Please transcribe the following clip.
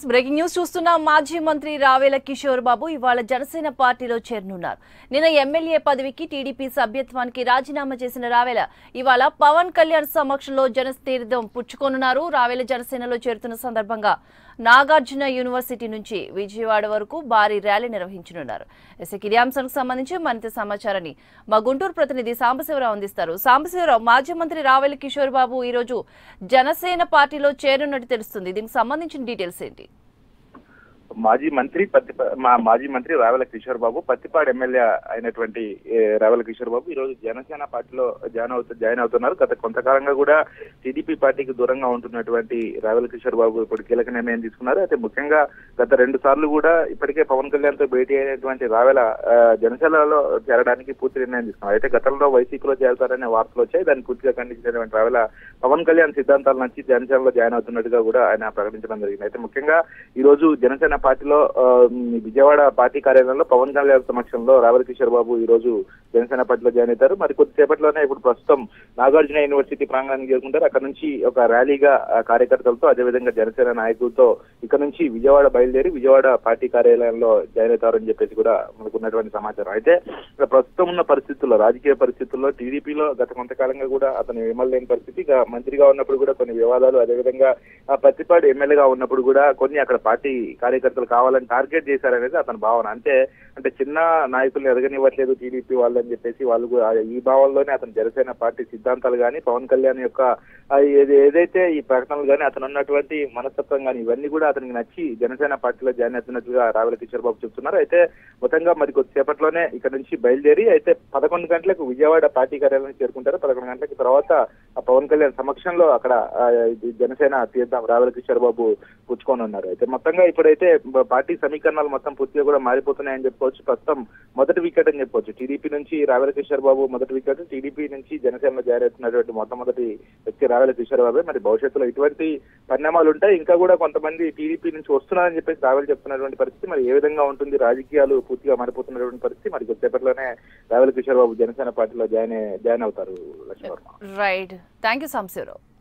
breaking news చూస్తున్నాం మాజీ మంత్రి రావేల కిషోర్ బాబు ఇవాళ జనసేన పార్టీలో చేరనున్నారు నిన్న ఎమ్మెల్యే పదవికి టీడీపీ సభ్యత్వానికి రాజీనామా చేసిన రావేల ఇవాళ పవన్ కళ్యాణ్ సమక్షంలో జనతీర్థం పుచ్చుకోనున్నారు రావేల జనసేనలో చేరుతున్న సందర్భంగా నాగార్జున యూనివర్సిటీ నుంచి విజయవాడ వరకు భారీ ర్యాలీ నిర్వహించనున్నారు ఎస్ఎక్ ఇదే అంశానికి సంబంధించి మరింత సమాచారాన్ని మా గుంటూరు ప్రతినిధి సాంబశివరావు అందిస్తారు సాంబశివరావు మాజీ మంత్రి రావేల కిషోర్ బాబు ఈ రోజు జనసేన పార్టీలో చేరున్నట్టు తెలుస్తుంది దీనికి సంబంధించిన డీటెయిల్స్ ఏంటి మాజీ మంత్రి పత్తి మా మాజీ మంత్రి రావెల కిషోర్ బాబు పత్తిపాడు ఎమ్మెల్యే అయినటువంటి ఏ, రావెల కిషోర్ బాబు ఈ రోజు జనసేన పార్టీలో జాయిన్ అవుతూ జాయిన్ అవుతున్నారు గత కొంతకాలంగా కూడా టీడీపీ పార్టీకి దూరంగా ఉంటున్నటువంటి రావెల కిషోర్ బాబు ఇప్పుడు కీలక నిర్ణయం తీసుకున్నారు అయితే ముఖ్యంగా గత రెండు సార్లు కూడా ఇప్పటికే పవన్ కళ్యాణ్ తో భేటీ అయినటువంటి రావెల ఆ, జనసేనలో చేరడానికి పూర్తి నిర్ణయం తీసుకున్నారు అయితే గతంలో వైసీపీలో చేరతారనే వార్తలు వచ్చాయి దాన్ని పూర్తిగా ఖండించినటువంటి రావెల పవన్ కళ్యాణ్ సిద్ధాంతాల నుంచి జనసేనలో జాయిన్ అవుతున్నట్టుగా కూడా ఆయన ప్రకటించడం జరిగింది అయితే ముఖ్యంగా ఈ రోజు జనసేన పార్టీలో ఆ, విజయవాడ పార్టీ కార్యాలయంలో పవన్ కళ్యాణ్ సమక్షంలో రావెల కిషోర్ బాబు ఈ రోజు జనసేన పార్టీలో జాయిన్ అవుతారు మరి కొద్దిసేపట్లోనే ఇప్పుడు ప్రస్తుతం నాగార్జున యూనివర్సిటీ ప్రాంగణానికి చేరుకుంటారు అక్కడ నుంచి ఒక ర్యాలీగా ఆ, కార్యకర్తలతో అదేవిధంగా జనసేన నాయకులతో ఇక్కడ నుంచి విజయవాడ బయలుదేరి విజయవాడ పార్టీ కార్యాలయంలో జాయిన్ అవుతారని చెప్పేసి కూడా మనకు ఉన్నటువంటి సమాచారం అయితే ఇక్కడ ప్రస్తుతం ఉన్న పరిస్థితుల్లో రాజకీయ పరిస్థితుల్లో టీడీపీలో గత కొంతకాలంగా కూడా అతను విమలేని పరిస్థితి ఇక మంత్రిగా ఉన్నప్పుడు కూడా కొన్ని వివాదాలు అదేవిధంగా ఆ పత్తిపాడు ఎమ్మెల్యేగా ఉన్నప్పుడు కూడా కొన్ని అక్కడ పార్టీ కార్యకర్తలు కావాలని టార్గెట్ చేశారనేది అతని భావన అంటే అంటే చిన్న నాయకుల్ని ఎదగనివ్వట్లేదు టీడీపీ వాళ్ళు అని చెప్పేసి వాళ్ళు కూడా ఈ భావంలోనే అతను జనసేన పార్టీ సిద్ధాంతాలు కానీ పవన్ కళ్యాణ్ యొక్క ఆ, ఏది- ఏదైతే ఈ ప్రకటనలు కానీ అతను ఉన్నటువంటి మనస్తత్వం కానీ ఇవన్నీ కూడా అతనికి నచ్చి జనసేన పార్టీలో జాయిన్ అవుతున్నట్టుగా రావెల కిషోర్ బాబు చెప్తున్నారు అయితే మొత్తంగా మరి కొద్దిసేపట్లోనే ఇక్కడ నుంచి బయలుదేరి అయితే పదకొండు గంటలకు విజయవాడ పార్టీ కార్యాలయం చేరుకుంటారు పదకొండు గంటలకు తర్వాత ఆ పవన్ కళ్యాణ్ సమక్షంలో అక్కడ ఆ, ఇది జనసేన తీర్థం రావెల కిషోర్ బాబు పుచ్చుకొని ఉన్నారు అయితే మొత్తంగా ఇప్పుడైతే బ- పార్టీ సమీకరణాలు మొత్తం పూర్తిగా కూడా మారిపోతున్నాయని చెప్పుకోవచ్చు ప్రస్తుతం మొదటి వికెట్ అని చెప్పొచ్చు టీడీపీ నుంచి రావెల కిషోర్ బాబు మొదటి వికెట్ టీడీపీ నుంచి జనసేనలో జారైతున్నటువంటి మొట్టమొదటి వ్యక్తి రావెల కిషోర్ బాబు మరి భవిష్యత్తులో ఇటువంటి పరిణామాలు ఉంటాయి ఇంకా కూడా కొంతమంది టీడీపీ నుంచి వస్తున్నారని చెప్పేసి రావెల చెప్తున్నటువంటి పరిస్థితి మరి ఏ విధంగా ఉంటుంది రాజకీయాలు పూర్తిగా మారిపోతున్నటువంటి పరిస్థితి మరి కొద్దిసేపట్లోనే రావెల కిషోర్ బాబు జనసేన పార్టీలో జాయిన్ జాయిన్ అవుతారు Lakshmi Varma right thank you Sambasivarao